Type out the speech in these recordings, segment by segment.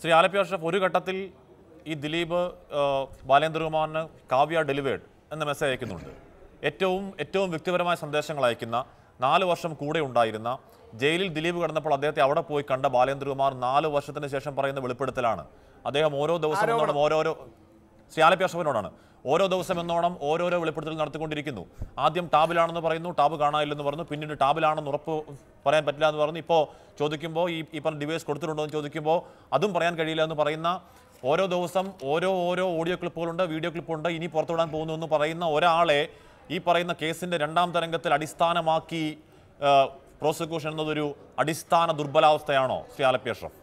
ശ്രീ ആലപ്പി അഷ്റഫ് ഒരു ഘട്ടത്തിൽ ഈ ദിലീപ് ആ, ബാലേന്ദ്രകുമാറിന് കാവ്യ ഡെലിവേർഡ് എന്ന മെസ്സേജ് അയക്കുന്നുണ്ട് ഏറ്റവും ഏറ്റവും വ്യക്തിപരമായ സന്ദേശങ്ങൾ അയക്കുന്ന നാല് വർഷം കൂടെ ഉണ്ടായിരുന്ന ജയിലിൽ ദിലീപ് കിടന്നപ്പോൾ അദ്ദേഹത്തെ അവിടെ പോയി കണ്ട ബാലേന്ദ്രകുമാർ നാല് വർഷത്തിന് ശേഷം പറയുന്ന വെളിപ്പെടുത്തലാണ് അദ്ദേഹം ഓരോ ദിവസം എന്നോണം ഓരോരോ ശ്രീ ആലപ്പി അഷ്റഫിനോടാണ് ഓരോ ദിവസം എന്നോണം ഓരോരോ വെളിപ്പെടുത്തൽ നടത്തിക്കൊണ്ടിരിക്കുന്നു ആദ്യം ടാബിലാണെന്ന് പറയുന്നു ടാബ് കാണാനില്ലെന്ന് പറഞ്ഞു പിന്നീട് ടാബിലാണെന്ന് ഉറപ്പ് പറയാൻ പറ്റില്ല എന്ന് പറഞ്ഞു ഇപ്പോൾ ചോദിക്കുമ്പോൾ ഈ ഈ പറഞ്ഞ ഡിവൈസ് കൊടുത്തിട്ടുണ്ടോ എന്ന് ചോദിക്കുമ്പോൾ അതും പറയാൻ കഴിയില്ല എന്ന് പറയുന്ന ഓരോ ദിവസം ഓരോ ഓരോ ഓഡിയോ ക്ലിപ്പുകളുണ്ട് വീഡിയോ ക്ലിപ്പുണ്ട് ഇനി പുറത്തുവിടാൻ പോകുന്നു എന്ന് പറയുന്ന ഒരാളെ ഈ പറയുന്ന കേസിന്റെ രണ്ടാം തരംഗത്തിൽ അടിസ്ഥാനമാക്കി പ്രോസിക്യൂഷൻ എന്നതൊരു അടിസ്ഥാന ദുർബലാവസ്ഥയാണോ ശ്രീ ആലപ്പി അഷ്റഫ്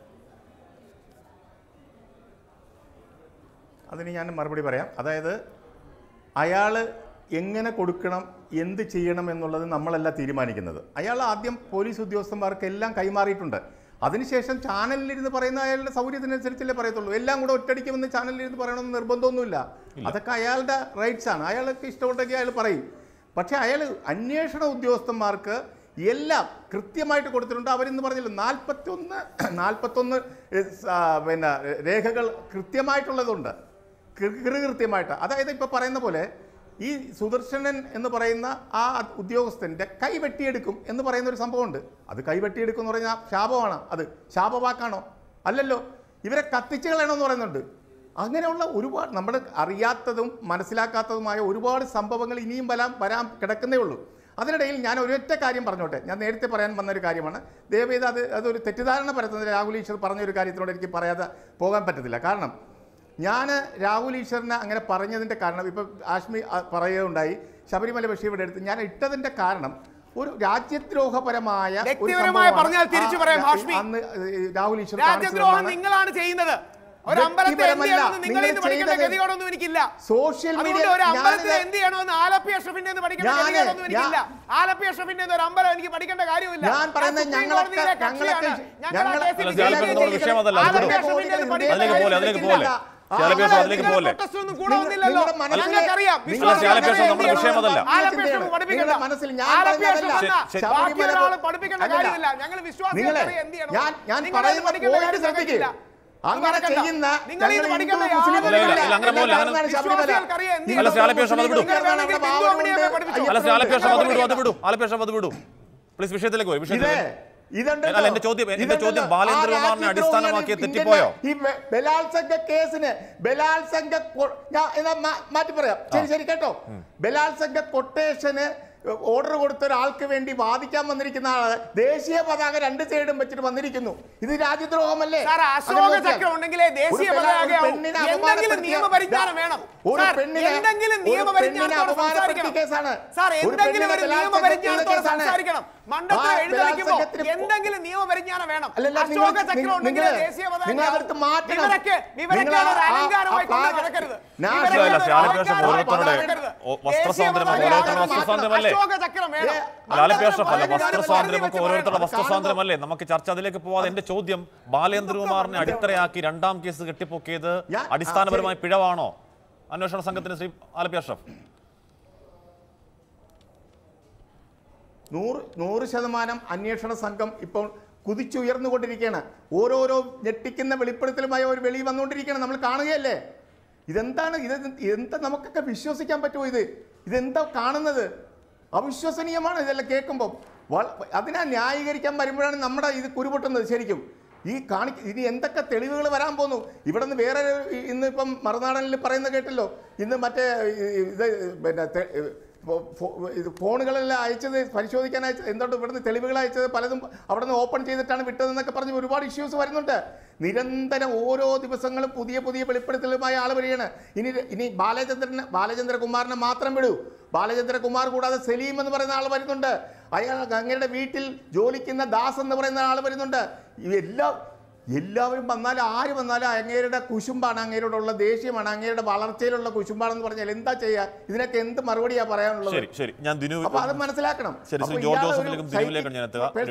അതിന് ഞാൻ മറുപടി പറയാം അതായത് അയാൾ എങ്ങനെ കൊടുക്കണം എന്ത് ചെയ്യണം എന്നുള്ളത് നമ്മളല്ല തീരുമാനിക്കുന്നത് അയാൾ ആദ്യം പോലീസ് ഉദ്യോഗസ്ഥന്മാർക്ക് എല്ലാം കൈമാറിയിട്ടുണ്ട് അതിനുശേഷം ചാനലിലിരുന്ന് പറയുന്ന അയാളുടെ സൗകര്യത്തിനനുസരിച്ചല്ലേ പറയത്തുള്ളൂ എല്ലാം കൂടെ ഒറ്റയടിക്ക് വന്ന് ചാനലിലിരുന്ന് പറയണമെന്ന് നിർബന്ധമൊന്നുമില്ല അതൊക്കെ അയാളുടെ റൈറ്റ്സ് ആണ് അയാൾക്ക് ഇഷ്ടമുണ്ടെങ്കിൽ അയാൾ പറയും പക്ഷേ അയാൾ അന്വേഷണ ഉദ്യോഗസ്ഥന്മാർക്ക് എല്ലാം കൃത്യമായിട്ട് കൊടുത്തിട്ടുണ്ട് അവരിന്ന് പറഞ്ഞല്ലോ നാൽപ്പത്തൊന്ന് നാൽപ്പത്തൊന്ന് പിന്നെ രേഖകൾ കൃത്യമായിട്ടുള്ളതുണ്ട് കൃ- കൃത്യമായിട്ട് അതായത് ഇപ്പോൾ പറയുന്ന പോലെ ഈ സുദർശനൻ എന്ന് പറയുന്ന ആ ഉദ്യോഗസ്ഥൻ്റെ കൈ വെട്ടിയെടുക്കും എന്ന് പറയുന്ന ഒരു സംഭവമുണ്ട് അത് കൈ വെട്ടിയെടുക്കും എന്ന് പറഞ്ഞാൽ ശാപമാണ് അത് ശാപവാക്കാണോ അല്ലല്ലോ ഇവരെ കത്തിച്ച് കളയണമെന്ന് പറയുന്നുണ്ട് അങ്ങനെയുള്ള ഒരുപാട് നമ്മൾ അറിയാത്തതും മനസ്സിലാക്കാത്തതുമായ ഒരുപാട് സംഭവങ്ങൾ ഇനിയും വരാൻ വരാൻ കിടക്കുന്നേ ഉള്ളൂ അതിനിടയിൽ ഞാൻ ഒരൊറ്റ കാര്യം പറഞ്ഞോട്ടെ ഞാൻ നേരത്തെ പറയാൻ വന്നൊരു കാര്യമാണ് ദയവേത് അത് അതൊരു തെറ്റിദ്ധാരണ പരത്തുന്ന രാഹുൽ ഈശ്വർ പറഞ്ഞൊരു കാര്യത്തിനോട് എനിക്ക് പറയാതെ പോകാൻ പറ്റത്തില്ല കാരണം ഞാൻ രാഹുൽ ഈശ്വറിനെ അങ്ങനെ പറഞ്ഞതിൻ്റെ കാരണം ഇപ്പം ആഷ്മി അ, പറയുകയുണ്ടായി ശബരിമല ബഷീർ ഇവിടെ എടുത്ത് ഞാൻ ഇട്ടതിൻ്റെ കാരണം ഒരു രാജ്യദ്രോഹപരമായ ഒരു വ്യക്തിപരമായി സംഭവമാണ്. പറഞ്ഞാൽ തിരിച്ചു ആ, പറയാം, ആ, ഹാഷ്മി. അന്ന് ഈ രാഹുൽ ഈശ്വർ കാണിച്ചു രാജ്യദ്രോഹം തന്നതാണ്. നിങ്ങളാണ് ചെയ്യുന്നത് ഒരു അമ്പലത്തെ എന്ത് വ്യക്തിപരമല്ല. ചെയ്യണമെന്ന് നിങ്ങൾ ഇന്ന് നിങ്ങൾ പഠിക്കേണ്ട ചെയ്തത് ഗതികോടൊന്നും എനിക്കില്ല സോഷ്യൽ അതുകൊണ്ട് മീഡിയ ഒരു അമ്പലത്തിൽ ഞാനിത് എന്ത് ചെയ്യണമെന്ന് ആലപ്പി അഷ്റഫിന്റെ നിന്ന് പഠിക്കേണ്ട ഞാന് ഗതികേടൊന്നും എനിക്കില്ല ഞാൻ- ആലപ്പി അഷ്റഫിന്റെ നിന്ന് ഒരു അമ്പലം എനിക്ക് പഠിക്കേണ്ട കാര്യമില്ല ഞാൻ പറയുന്നത് സുപ്രീം ഞങ്ങളൊക്കെ- കോടതിയിലെ കക്ഷിയാണ്. ഞങ്ങളൊക്കെ- ഞങ്ങൾ ആ ഞങ്ങൾ- കേസിൽ അല്ല, വിജയിക്കുകയും ജാലപ്പൻ എന്നുള്ള ചെയ്യും. വിഷയം അതല്ല, അത് ആലപ്പി വിടും. അഷ്റഫിന്റെ നിന്ന് പഠിക്കേണ്ട അതിലേക്ക് പോലെ, അതിലേക്ക് പോലെ. ജാലപ്പൻ ആ, അതിലേക്ക് നിങ്ങൾ പോലെ. protest ഒന്നും ഗുണമൊന്നുമില്ലല്ലോ. നിങ്ങളുടെ മനസ്സിലെ- ഞങ്ങൾക്കറിയാം. നിങ്ങളുടെ വിശ്വാസം ജാലപ്പൻ അങ്ങനെ നമ്മുടെ വിഷയം അതല്ല. ആലപ്പി അഷ്റഫ് പഠിപ്പിക്കണ്ട. നിങ്ങളുടെ മനസ്സിൽ ഞാൻ ആലപ്പി അഷ്റഫ് പറയുന്നതല്ല. വന്ന ശരി, ബാക്കി ശബരിമല ഒരാളെ പഠിപ്പിക്കേണ്ട അല്ലല്ല. കാര്യമില്ല ഞങ്ങൾ വിശ്വാസികൾ നിങ്ങളെ അറിയാം എന്ത് ചെയ്യണം ഞാൻ ഞാൻ നിങ്ങളത് പറയുന്ന പഠിക്കേണ്ട പോയിന്റ് കാര്യം ശ്രദ്ധിക്കുക ഞങ്ങൾക്കില്ല. അങ്ങനെ നടക്കണ്ട. ചെയ്യുന്ന നിങ്ങൾ ഇത് ഞങ്ങൾ പഠിക്കേണ്ട ഹിന്ദു മുസ്ലിം യാതൊരു ഇല്ല, ഇല്ല, ഇല്ല. അങ്ങനെ പോലെ, എന്താണ് അങ്ങനെ- ശബരിമല? വിശ്വാസികൾക്കറിയാം എന്ത് ഹിന്ദു അല്ല, ശ്രീ ആലപ്പി അഷ്റഫ് അത് വിടും. മുസ്ലിം നിങ്ങൾ വേണമെങ്കിൽ ഭാവമുണ്ട്. ബിന്ദു അമ്മിണിയെ പഠിപ്പിച്ചോ. അല്ല ശ്രീ ആലപ്പി അഷ്റഫ് അത് വിടൂ അത് പഠിപ്പിക്കണം. വിടൂ ആലപ്പി അഷ്റഫ് അത് വിടൂ പ്ലീസ് വിഷയത്തിലേക്ക് പോയി ഇത് വിഷയത്തിലേക്ക് ഇതുണ്ടല്ലോ. അല്ല, എന്റെ ചോദ്യം- എന്റെ ഇതുണ്ടല്ലോ. ചോദ്യം ബാലേന്ദ്രകുമാറിനെ ആ അടിസ്ഥാനമാക്കി രാജ്യദ്രോഹിയാണ് തെറ്റിപ്പോയോ? ഈ ബെ- ബലാത്സംഗ കേസിന് ബലാത്സംഗ കൊ- ഞാൻ എന്നാ മാ- മാറ്റി പറയാം ശരി ശരി കേട്ടോ ബലാത്സംഗ കൊട്ടേഷന് ഓർഡർ കൊടുത്ത ഒരാൾക്ക് വേണ്ടി വാദിക്കാൻ വന്നിരിക്കുന്ന ആള് ദേശീയ പതാക രണ്ട് സൈഡും വെച്ചിട്ട് വന്നിരിക്കുന്നു ഇത് രാജ്യദ്രോഹമല്ലേ സാർ അങ്ങനെ അശോക നോക്കിയാൽ. ചക്രം ഉണ്ടെങ്കിലേ ദേശീയ ഒരു പെണ്ണ- ഒരു പതാകയാവും പെണ്ണിനെ എന്തെങ്കിലും അപമാനപ്പെടുത്തിയ- നിയമപരിജ്ഞാനം വേണം ഒരു സാർ, പെണ്ണിനെ- എന്തെങ്കിലും ഒരു നിയമപരിജ്ഞാനത്തോടെ പെണ്ണിനെ അപമാനപ്പെടുത്തിയ സംസാരിക്കണം കേസാണ്. സാർ ഒരു എന്തെങ്കിലും പെണ്ണിനെ ഒരു ബലാത്സംഗം നിയമപരിജ്ഞാനത്തോടെ ചെയ്ത കേസാണ്. സംസാരിക്കണം മണ്ടത്തിൽ ആ എഴുതി വെക്കുമ്പോ ബലാത്സംഗത്തിന് എന്തെങ്കിലും നിയമപരിജ്ഞാനം വേണം അല്ലല്ല, അശോക നിങ്ങൾ- ചക്രം ഉണ്ടെങ്കിലേ നിങ്ങൾ- ദേശീയ പതാക നിങ്ങൾ അതെടുത്ത് മാറ്റണം. ഇവരൊക്കെ ഇവരൊക്കെ നിങ്ങൾ ഒരു ആ- ആ അലങ്കാരമായി കൊണ്ട് flag- നടക്കരുത് ഞാൻ ഇവരൊക്കെ അല്ല, ഒരു ശ്രീ ആലപ്പി അഷ്റഫ് അലങ്കാരമായി ഓരോരുത്തരുടെ നടക്കരുത്. ഓ- വസ്ത്രസ്വാതന്ത്ര്യം ദേശീയ ഓരോരുത്തരുടെ പതാക വസ്ത്രസ്വാതന്ത്ര്യമല്ലേ? അശോക ചക്രം വേണം ഏ, അല്ല, ആലപ്പി അഷ്റഫ് അല്ല വളരെ വസ്ത്രസ്വാതന്ത്ര്യം ഒക്കെ വളരെ ഓരോരുത്തരുടെ അത് വസ്ത്രസ്വാതന്ത്ര്യമല്ലേ നമുക്ക് ചർച്ച അതിലേക്ക് പോവാതെ എന്റെ ചോദ്യം ബാലേന്ദ്രകുമാറിനെ അടിത്തറയാക്കി രണ്ടാം കേസ് കെട്ടിപ്പൊക്കിയത് ഞാൻ- ആ, അടിസ്ഥാനപരമായ പിഴവാണോ അന്വേഷണ സംഘത്തിന് ശ്രീ ആലപ്പി അഷ്റഫ് നൂറ് നൂറ് ശതമാനം അന്വേഷണ സംഘം ഇപ്പോൾ കുതിച്ചുയർന്നുകൊണ്ടിരിക്കുകയാണ് ഓരോരോ ഞെട്ടിക്കുന്ന വെളിപ്പെടുത്തലുമായ ഒരു വെളി വന്നുകൊണ്ടിരിക്കുകയാണ് നമ്മൾ കാണുകയല്ലേ ഇതെന്താണ് ഇത് എന്താ നമുക്കൊക്കെ വിശ്വസിക്കാൻ പറ്റുമോ ഇത് ഇതെന്താ കാണുന്നത് അവിശ്വസനീയമാണ് ഇതെല്ലാം കേൾക്കുമ്പോൾ അതിനെ ന്യായീകരിക്കാൻ വരുമ്പോഴാണ് നമ്മുടെ ഇത് കുരുപൊട്ടുന്നത് ശരിക്കും ഈ കാണി ഇനി എന്തൊക്കെ തെളിവുകൾ വരാൻ പോകുന്നു ഇവിടെ നിന്ന് വേറെ ഒരു- ഈ- ഇന്ന് ഇപ്പം മറുനാടനിൽ പറയുന്ന കേട്ടല്ലോ ഇന്ന് മറ്റേ ഈ- ഇത് പിന്നെ തെ- ഫോ- ഫോ- ഇത് ഫോണുകളെല്ലാം അയച്ചത് പരിശോധിക്കാൻ അയച്ചത് എന്തുകൊണ്ട് ഇവിടുന്ന് തെളിവുകൾ അയച്ചത് പലതും അവിടെ നിന്ന് ഓപ്പൺ ചെയ്തിട്ടാണ് വിട്ടതെന്നൊക്കെ പറഞ്ഞ് ഒരുപാട് ഇഷ്യൂസ് വരുന്നുണ്ട് നിരന്തരം ഓരോ ദിവസങ്ങളും പുതിയ പുതിയ വെളിപ്പെടുത്തലുമായ ആൾ വരികയാണ് ഇനി ഇനി ബാലചന്ദ്രൻ ബാലചന്ദ്രകുമാറിനെ മാത്രം വിടൂ ബാലചന്ദ്രകുമാർ കൂടാതെ സലീം എന്ന് പറയുന്ന ആൾ വരുന്നുണ്ട് അയാൾ അങ്ങയുടെ വീട്ടിൽ ജോലിക്കുന്ന ദാസ് എന്ന് പറയുന്ന ആൾ വരുന്നുണ്ട് ഇവയെല്ലാം എല്ലാവരും വന്നാലും ആര് വന്നാലും അങ്ങേരുടെ കുശുമ്പാണ് അങ്ങേരോടുള്ള ദേഷ്യമാണ് അങ്ങേരുടെ വളർച്ചയിലുള്ള കുശുമ്പാണെന്ന് പറഞ്ഞാൽ എന്താ ചെയ്യുക ഇതിനൊക്കെ എന്ത് മറുപടിയാ പറയാനുള്ളത് ശരി ശരി ഞാൻ ദിനു അപ്പൊ അത് മനസ്സിലാക്കണം ശരി അപ്പൊ ശ്രീ ജോർജ് ഇയാള് ഒരു ജോസഫിലേക്കും ദിനുവിലേക്കും ഞാൻ എത്തുക സൈക്കി-